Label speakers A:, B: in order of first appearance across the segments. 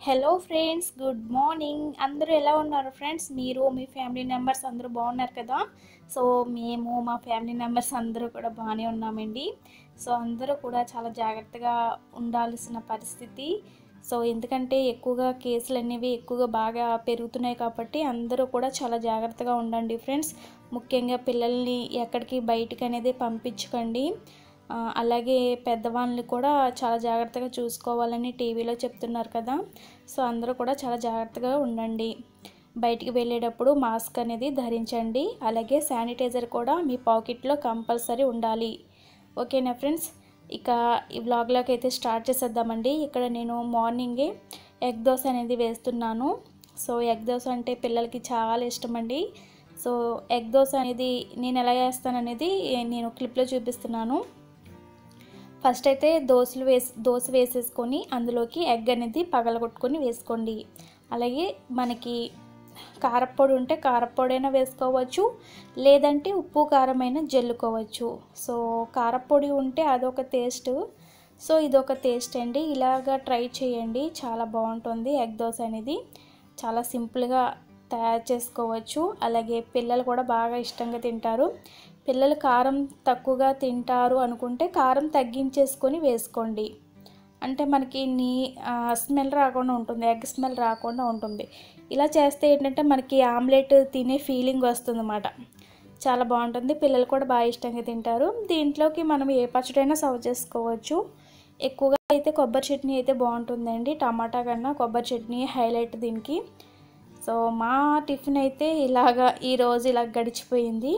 A: hello friends good morning అందరూ ఎలా ఉన్నారు ఫ్రెండ్స్ మీరు మీ ఫ్యామిలీ మెంబర్స్ అందరూ బాగున్నారు కదా సో మేము మా ఫ్యామిలీ మెంబర్స్ అందరూ కూడా బాగానే ఉన్నామండి సో అందరూ కూడా చాలా జాగ్రత్తగా ఉండాల్సిన పరిస్థితి సో ఎందుకంటే ఎక్కువగా కేసులు అనేవి ఎక్కువగా బాగా పెరుగుతున్నాయి కాబట్టి అందరూ కూడా చాలా జాగ్రత్తగా ఉండండి ఫ్రెండ్స్ ముఖ్యంగా పిల్లల్ని ఎక్కడికి బయటికి అనేది పంపించకండి ఆ, అలాగే పెద్దవాళ్ళని కూడా చాలా జాగ్రత్తగా చూసుకోవాలని టీవీలో చెప్తున్నారు కదా సో అందరూ కూడా చాలా జాగ్రత్తగా ఉండండి బయటికి వెళ్ళేటప్పుడు మాస్క్ అనేది ధరించండి అలాగే శానిటైజర్ కూడా మీ పాకెట్లో కంపల్సరీ ఉండాలి ఓకేనా ఫ్రెండ్స్ ఇక ఈ వ్లాగ్లోకి అయితే స్టార్ట్ చేసేద్దామండి ఇక్కడ నేను మార్నింగే ఎగ్ దోశ అనేది వేస్తున్నాను సో ఎగ్ దోశ అంటే పిల్లలకి చాలా ఇష్టం అండి సో ఎగ్ దోశ అనేది నేను ఎలా వేస్తాను అనేది నేను క్లిప్లో చూపిస్తున్నాను ఫస్ట్ అయితే దోశలు వేసి దోశ వేసేసుకొని అందులోకి ఎగ్ అనేది పగలగొట్టుకొని వేసుకోండి అలాగే మనకి కారప్పొడి ఉంటే కారప్పొడి అయినా వేసుకోవచ్చు లేదంటే ఉప్పు కారమైనా జల్లుకోవచ్చు సో కారప్పొడి ఉంటే అదొక టేస్ట్ సో ఇదొక టేస్ట్ అండి ఇలాగా ట్రై చేయండి చాలా బాగుంటుంది ఎగ్ దోశ అనేది చాలా సింపుల్గా తయారు చేసుకోవచ్చు అలాగే పిల్లలు కూడా బాగా ఇష్టంగా తింటారు పిల్లలు కారం తక్కువగా తింటారు అనుకుంటే కారం తగ్గించేసుకొని వేసుకోండి అంటే మనకి నీ స్మెల్ రాకుండా ఉంటుంది ఎగ్ స్మెల్ రాకుండా ఉంటుంది ఇలా చేస్తే ఏంటంటే మనకి ఆమ్లెట్ తినే ఫీలింగ్ వస్తుంది అన్నమాట చాలా బాగుంటుంది పిల్లలు కూడా బాగా ఇష్టంగా తింటారు దీంట్లోకి మనం ఏ పచ్చడైనా సర్వ్ చేసుకోవచ్చు ఎక్కువగా అయితే కొబ్బరి చట్నీ అయితే బాగుంటుందండి టమాటా కన్నా కొబ్బరి చట్నీ హైలైట్ దీనికి సో మా టిఫిన్ అయితే ఇలాగా ఈరోజు ఇలా గడిచిపోయింది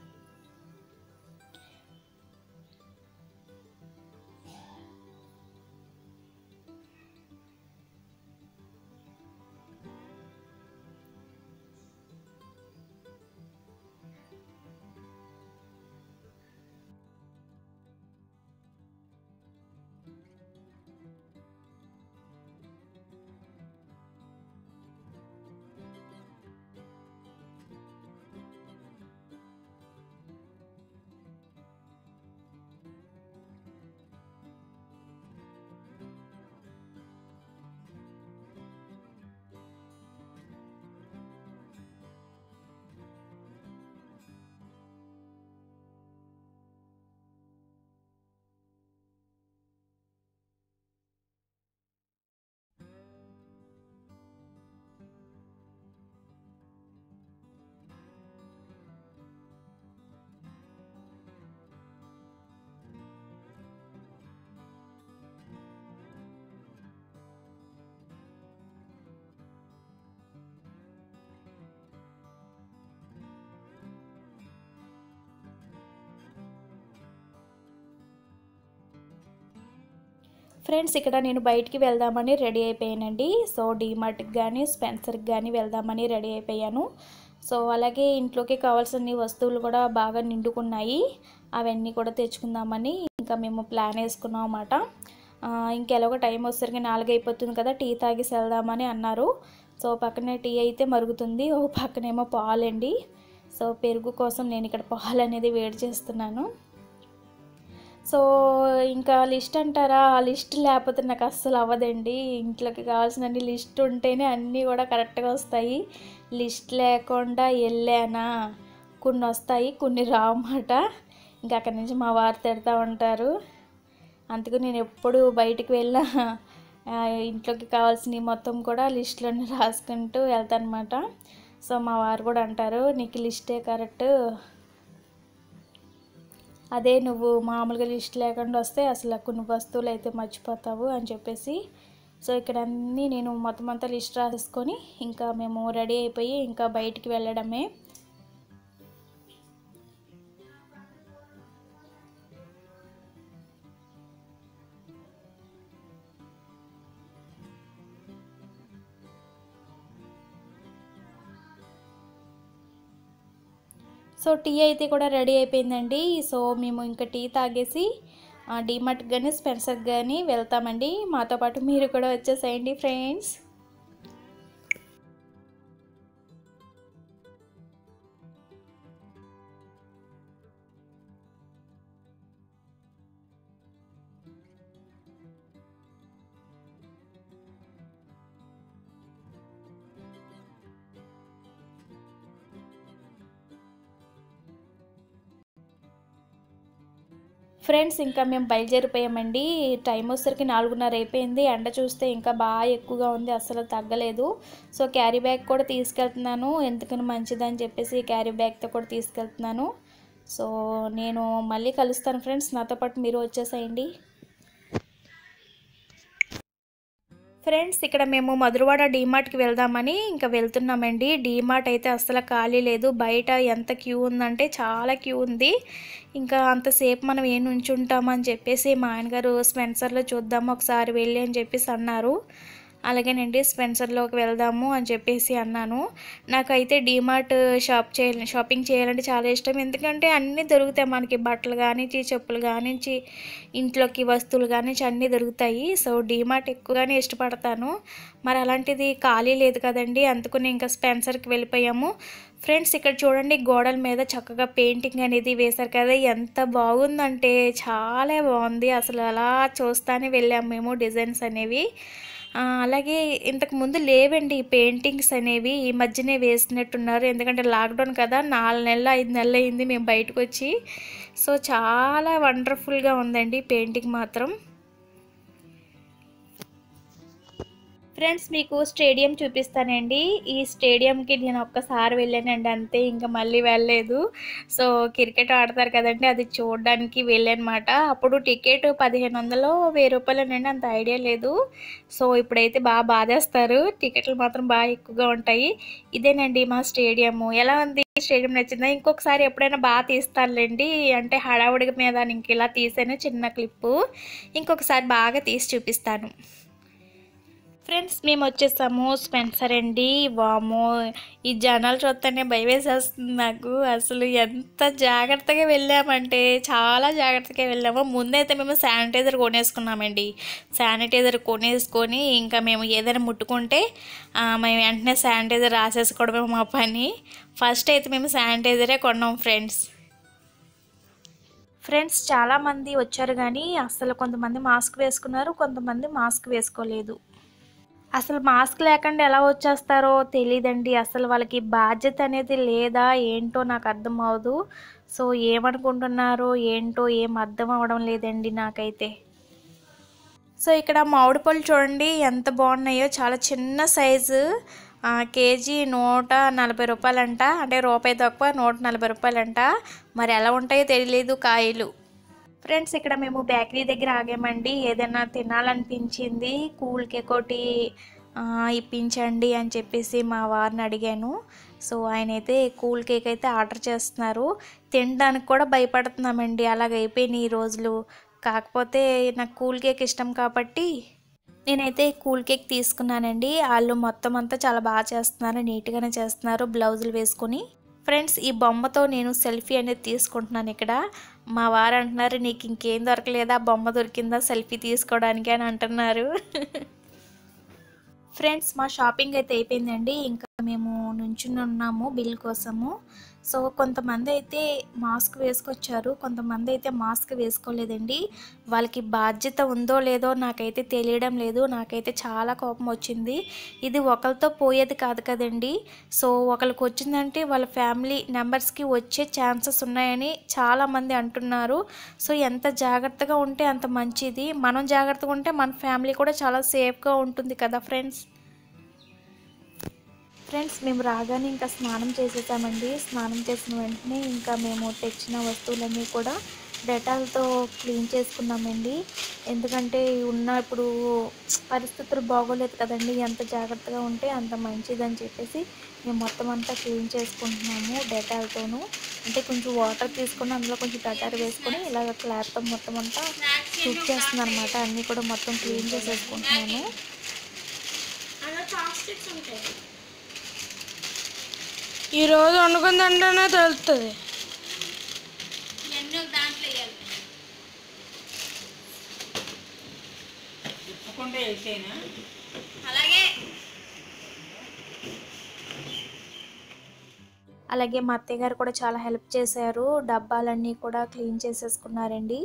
A: ఫ్రెండ్స్ ఇక్కడ నేను బయటికి వెళ్దామని రెడీ అయిపోయానండి సో డీమార్ట్కి కానీ స్పెన్సర్కి కానీ వెళ్దామని రెడీ అయిపోయాను సో అలాగే ఇంట్లోకి కావాల్సిన వస్తువులు కూడా బాగా నిండుకున్నాయి అవన్నీ కూడా తెచ్చుకుందామని ఇంకా మేము ప్లాన్ వేసుకున్నాం అన్నమాట ఇంకెలాగో టైం వచ్చేసరికి నాలుగు అయిపోతుంది కదా టీ తాగేసి వెళ్దామని అన్నారు సో పక్కనే టీ అయితే మరుగుతుంది ఓ పక్కనేమో పాలండి సో పెరుగు కోసం నేను ఇక్కడ పాలు అనేది వేడి చేస్తున్నాను సో ఇంకా లిస్ట్ అంటారా ఆ లిస్ట్ లేకపోతే నాకు అస్సలు అవ్వదండి ఇంట్లోకి కావాల్సిన లిస్ట్ ఉంటేనే అన్నీ కూడా కరెక్ట్గా వస్తాయి లిస్ట్ లేకుండా వెళ్ళానా కొన్ని వస్తాయి కొన్ని రావన్నమాట ఇంకా అక్కడి నుంచి మా వారు తిడతా ఉంటారు అందుకు నేను ఎప్పుడు బయటికి వెళ్ళినా ఆ, ఇంట్లోకి కావాల్సినవి మొత్తం కూడా లిస్ట్లోనే రాసుకుంటూ వెళ్తానమాట సో మా వారు కూడా అంటారు నీకు లిస్టే కరెక్ట్ అదే నువ్వు మామూలుగా లిస్ట్ లేకుండా వస్తే అసలు కొన్ని వస్తువులు అయితే మర్చిపోతావు అని చెప్పేసి సో ఇక్కడ అన్నీ నేను మొత్తం అంతా లిస్ట్ రాసేసుకొని ఇంకా మేము రెడీ అయిపోయి ఇంకా బయటికి వెళ్ళడమే సో టీ అయితే కూడా రెడీ అయిపోయిందండి సో మేము ఇంకా టీ తాగేసి డీమార్ట్కి కానీ స్పెన్సర్కి కానీ వెళ్తామండి మాతో పాటు మీరు కూడా వచ్చేసేయండి ఫ్రెండ్స్ ఫ్రెండ్స్ ఇంకా మేము బయలుదేరిపోయామండి టైం వచ్చేసరికి నాలుగున్నర అయిపోయింది ఎండ చూస్తే ఇంకా బాగా ఎక్కువగా ఉంది అసలు తగ్గలేదు సో క్యారీ బ్యాగ్ కూడా తీసుకెళ్తున్నాను ఎందుకని మంచిదని చెప్పేసి క్యారీ బ్యాగ్తో కూడా తీసుకెళ్తున్నాను సో నేను మళ్ళీ కలుస్తాను ఫ్రెండ్స్ నాతో పాటు మీరు వచ్చేసేయండి ఫ్రెండ్స్ ఇక్కడ మేము మధురవాడ డీమార్ట్కి వెళ్దామని ఇంకా వెళ్తున్నామండి డీమార్ట్ అయితే అస్సలు ఖాళీ లేదు బయట ఎంత క్యూ ఉందంటే చాలా క్యూ ఉంది ఇంకా అంతసేపు మనం ఏం నుంచుంటామని చెప్పేసి మా ఆయనగారు స్పెన్సర్లో చూద్దాము ఒకసారి వెళ్ళి అని చెప్పేసి అన్నారు అలాగేనండి స్పెన్సర్లోకి వెళ్దాము అని చెప్పేసి అన్నాను నాకైతే డీమార్ట్ షాప్ చేయాలి షాపింగ్ చేయాలంటే చాలా ఇష్టం ఎందుకంటే అన్నీ దొరుకుతాయి మనకి బట్టలు కానించి చెప్పులు కానించి ఇంట్లోకి వస్తువులు కానించి అన్నీ దొరుకుతాయి సో డీమార్ట్ ఎక్కువగానే ఇష్టపడతాను మరి అలాంటిది ఖాళీ లేదు కదండి అందుకని ఇంకా స్పెన్సర్కి వెళ్ళిపోయాము ఫ్రెండ్స్ ఇక్కడ చూడండి గోడల మీద చక్కగా పెయింటింగ్ అనేది వేశారు కదా ఎంత బాగుందంటే చాలా బాగుంది అసలు అలా చూస్తానే వెళ్ళాము మేము డిజైన్స్ అనేవి ఆ, అలాగే ఇంతకు ముందు లేవండి ఈ పెయింటింగ్స్ అనేవి ఈ మధ్యనే వేసినట్టున్నారు ఎందుకంటే లాక్డౌన్ కదా నాలుగు నెలలు ఐదు నెలలు అయింది మేము బయటకు వచ్చి సో చాలా వండర్ఫుల్గా ఉందండి పెయింటింగ్ మాత్రం ఫ్రెండ్స్ మీకు స్టేడియం చూపిస్తానండి ఈ స్టేడియంకి నేను ఒక్కసారి వెళ్ళానండి అంతే ఇంకా మళ్ళీ వెళ్ళలేదు సో క్రికెట్ ఆడతారు కదండి అది చూడడానికి వెళ్ళానమాట అప్పుడు టికెట్ పదిహేను వందలు వెయ్యి రూపాయలేనండి అంత ఐడియా లేదు సో ఇప్పుడైతే బాగా బాధేస్తారు టికెట్లు మాత్రం బాగా ఎక్కువగా ఉంటాయి ఇదేనండి మా స్టేడియము ఎలా ఉంది స్టేడియం నచ్చిందా ఇంకొకసారి ఎప్పుడైనా బాగా తీస్తానులేండి అంటే హడావుడి మీద ఇంక ఇలా తీసాను చిన్న క్లిప్పు ఇంకొకసారి బాగా తీసి చూపిస్తాను ఫ్రెండ్స్ మేము వచ్చేసాము స్పెన్సర్ అండి వామో ఈ జనాలు చూస్తేనే భయం వేసేస్తుంది నాకు అసలు ఎంత జాగ్రత్తగా వెళ్ళామంటే చాలా జాగ్రత్తగా వెళ్ళాము ముందైతే మేము శానిటైజర్ కొనేసుకున్నామండి శానిటైజర్ కొనేసుకొని ఇంకా మేము ఏదైనా ముట్టుకుంటే ఆ, మేము వెంటనే శానిటైజర్ రాసేసుకోవడమే మా పని ఫస్ట్ అయితే మేము శానిటైజరే కొన్నాం ఫ్రెండ్స్ ఫ్రెండ్స్ చాలామంది వచ్చారు కానీ అసలు కొంతమంది మాస్క్ వేసుకున్నారు కొంతమంది మాస్క్ వేసుకోలేదు అసలు మాస్క్ లేకుండా ఎలా వచ్చేస్తారో తెలియదండి అసలు వాళ్ళకి బాధ్యత అనేది లేదా ఏంటో నాకు అర్థం అవ్వదు సో ఏమనుకుంటున్నారో ఏంటో ఏం అర్థం అవ్వడం లేదండి నాకైతే సో ఇక్కడ మామిడి పళ్ళు చూడండి ఎంత బాగున్నాయో చాలా చిన్న సైజు ఆ, కేజీ నూట నలభై రూపాయలంట అంటే రూపాయి తక్కువ నూట నలభై రూపాయలంట మరి ఎలా ఉంటాయో తెలియలేదు కాయలు ఫ్రెండ్స్ ఇక్కడ మేము బేకరీ దగ్గర ఆగామండి ఏదైనా తినాలనిపించింది కూల్ కేక్ ఒకటి ఆ, ఇప్పించండి అని చెప్పేసి మా వారిని అడిగాను సో ఆయన అయితే కూల్ కేక్ అయితే ఆర్డర్ చేస్తున్నారు తినడానికి కూడా భయపడుతున్నామండి అలాగ అయిపోయినాయి ఈ రోజులు కాకపోతే నాకు కూల్ కేక్ ఇష్టం కాబట్టి నేనైతే కూల్ కేక్ తీసుకున్నానండి వాళ్ళు మొత్తం అంతా చాలా బాగా చేస్తున్నారు నీట్గానే చేస్తున్నారు బ్లౌజులు వేసుకొని ఫ్రెండ్స్ ఈ బొమ్మతో నేను సెల్ఫీ అనేది తీసుకుంటున్నాను ఇక్కడ మా వారు అంటున్నారు నీకు ఇంకేం దొరకలేదా బొమ్మ దొరికిందా సెల్ఫీ తీసుకోవడానికి అని అంటున్నారు ఫ్రెండ్స్ మా షాపింగ్ అయితే అయిపోయిందండి ఇంకా మేము నుంచుని ఉన్నాము బిల్ కోసము సో కొంతమంది అయితే మాస్క్ వేసుకొచ్చారు కొంతమంది అయితే మాస్క్ వేసుకోలేదండి వాళ్ళకి బాధ్యత ఉందో లేదో నాకైతే తెలియడం లేదు నాకైతే చాలా కోపం వచ్చింది ఇది ఒకరితో పోయేది కాదు కదండి సో ఒకరికి వచ్చిందంటే వాళ్ళ ఫ్యామిలీ మెంబర్స్కి వచ్చే ఛాన్సెస్ ఉన్నాయని చాలామంది అంటున్నారు సో ఎంత జాగ్రత్తగా ఉంటే అంత మంచిది మనం జాగ్రత్తగా ఉంటే మన ఫ్యామిలీ కూడా చాలా సేఫ్గా ఉంటుంది కదా ఫ్రెండ్స్ ఫ్రెండ్స్ మేము రాగానే ఇంకా స్నానం చేసేసామండి స్నానం చేసిన వెంటనే ఇంకా మేము తెచ్చిన వస్తువులన్నీ కూడా డెటాల్తో క్లీన్ చేసుకున్నామండి ఎందుకంటే ఉన్న ఇప్పుడు పరిస్థితులు బాగోలేదు కదండి ఎంత జాగ్రత్తగా ఉంటే అంత మంచిదని చెప్పేసి మేము మొత్తం అంతా క్లీన్ చేసుకుంటున్నాము డెటాల్తోనూ అంటే కొంచెం వాటర్ తీసుకొని అందులో కొంచెం డటార్ వేసుకొని ఇలాగ క్లాత్తో మొత్తం అంతా షూట్ చేస్తున్నాను అనమాట అన్నీ కూడా మొత్తం క్లీన్ చేసేసుకుంటున్నాను
B: ఈ రోజు వండుకుందంటేనే తెలుస్తుంది
A: అలాగే మా అత్తయ్య గారు కూడా చాలా హెల్ప్ చేశారు డబ్బాలన్నీ కూడా క్లీన్ చేసేసుకున్నారండి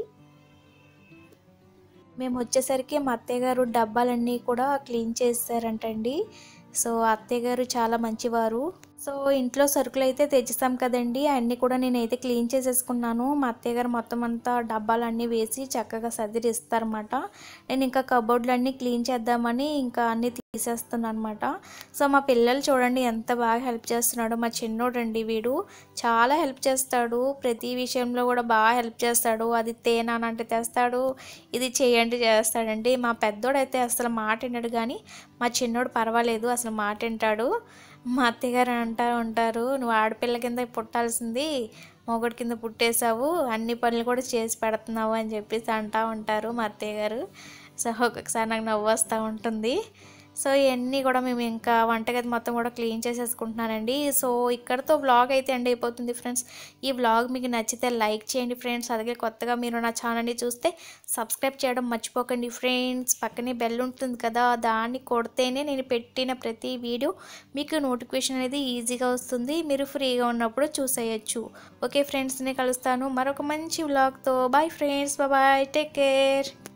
A: మేము వచ్చేసరికి మా అత్తయ్య గారు డబ్బాలన్నీ కూడా క్లీన్ చేశారంటండి సో అత్తయ్య గారు చాలా మంచివారు సో ఇంట్లో సరుకులు అయితే తెచ్చేసాం కదండి అన్నీ కూడా నేనైతే క్లీన్ చేసేసుకున్నాను మా అత్తయ్య గారు మొత్తం అంతా డబ్బాలన్నీ వేసి చక్కగా సర్దిరి ఇస్తారన్నమాట నేను ఇంకా కబోర్డ్లు అన్నీ క్లీన్ చేద్దామని ఇంకా అన్నీ తీసేస్తున్నాను అనమాట సో మా పిల్లలు చూడండి ఎంత బాగా హెల్ప్ చేస్తున్నాడు మా చిన్నోడండి వీడు చాలా హెల్ప్ చేస్తాడు ప్రతి విషయంలో కూడా బాగా హెల్ప్ చేస్తాడు అది తేనానంటే తెస్తాడు ఇది చేయండి చేస్తాడండి మా పెద్దోడైతే అసలు మాట వినడు కానీ మా చిన్నోడు పర్వాలేదు అసలు మాట వింటాడు మా అత్తగారు అంటూ ఉంటారు నువ్వు ఆడపిల్ల కింద పుట్టాల్సింది మొగడు కింద పుట్టేశావు అన్ని పనులు కూడా చేసి పెడుతున్నావు అని చెప్పేసి అంటూ ఉంటారు మా అత్తయ్య గారు సో ఒక్కొక్కసారి నాకు నవ్వు వస్తూ ఉంటుంది సో ఇవన్నీ కూడా మేము ఇంకా వంటగది మొత్తం కూడా క్లీన్ చేసేసుకుంటున్నానండి సో ఇక్కడతో వ్లాగ్ అయితే ఎండ్ అయిపోతుంది ఫ్రెండ్స్ ఈ వ్లాగ్ మీకు నచ్చితే లైక్ చేయండి ఫ్రెండ్స్ అలాగే కొత్తగా మీరు నా ఛానల్ని చూస్తే సబ్స్క్రైబ్ చేయడం మర్చిపోకండి ఫ్రెండ్స్ పక్కనే బెల్ ఉంటుంది కదా దాన్ని కొడితేనే నేను పెట్టిన ప్రతి వీడియో మీకు నోటిఫికేషన్ అనేది ఈజీగా వస్తుంది మీరు ఫ్రీగా ఉన్నప్పుడు చూసేయచ్చు ఓకే ఫ్రెండ్స్ని కలుస్తాను మరొక మంచి వ్లాగ్తో bye friends bye take care